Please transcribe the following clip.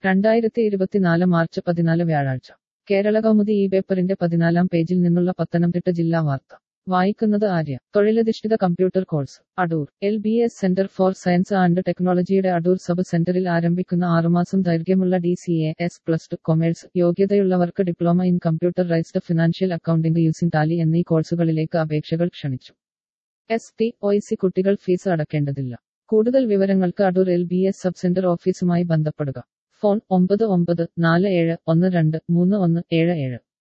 രണ്ടായിരത്തി ഇരുപത്തിനാല് മാർച്ച് പതിനാല് വ്യാഴാഴ്ച കേരള കൗമുദി ഈ പേപ്പറിന്റെ പതിനാലാം പേജിൽ നിന്നുള്ള പത്തനംതിട്ട ജില്ലാ വാർത്ത വായിക്കുന്നത് ആര്യ തൊഴിലധിഷ്ഠിത computer course Adoor L B S centre for science and ടെക്നോളജിയുടെ അടൂർ സബ് സെന്ററിൽ ആരംഭിക്കുന്ന ആറുമാസം ദൈർഘ്യമുള്ള D C A S plus two commerce യോഗ്യതയുള്ളവർക്ക് diploma in computerised financial accounting using Tally എന്നീ കോഴ്സുകളിലേക്ക് അപേക്ഷകൾ ക്ഷണിച്ചു എസ് ടി ഒ സി കുട്ടികൾ ഫീസ് അടക്കേണ്ടതില്ല കൂടുതൽ വിവരങ്ങൾക്ക് Adoor L B S sub centre ഓഫീസുമായി ബന്ധപ്പെടുക ഫോൺ ഒമ്പത് ഒമ്പത് നാല് ഏഴ് ഒന്ന് രണ്ട് മൂന്ന് ഒന്ന് ഏഴ് ഏഴ്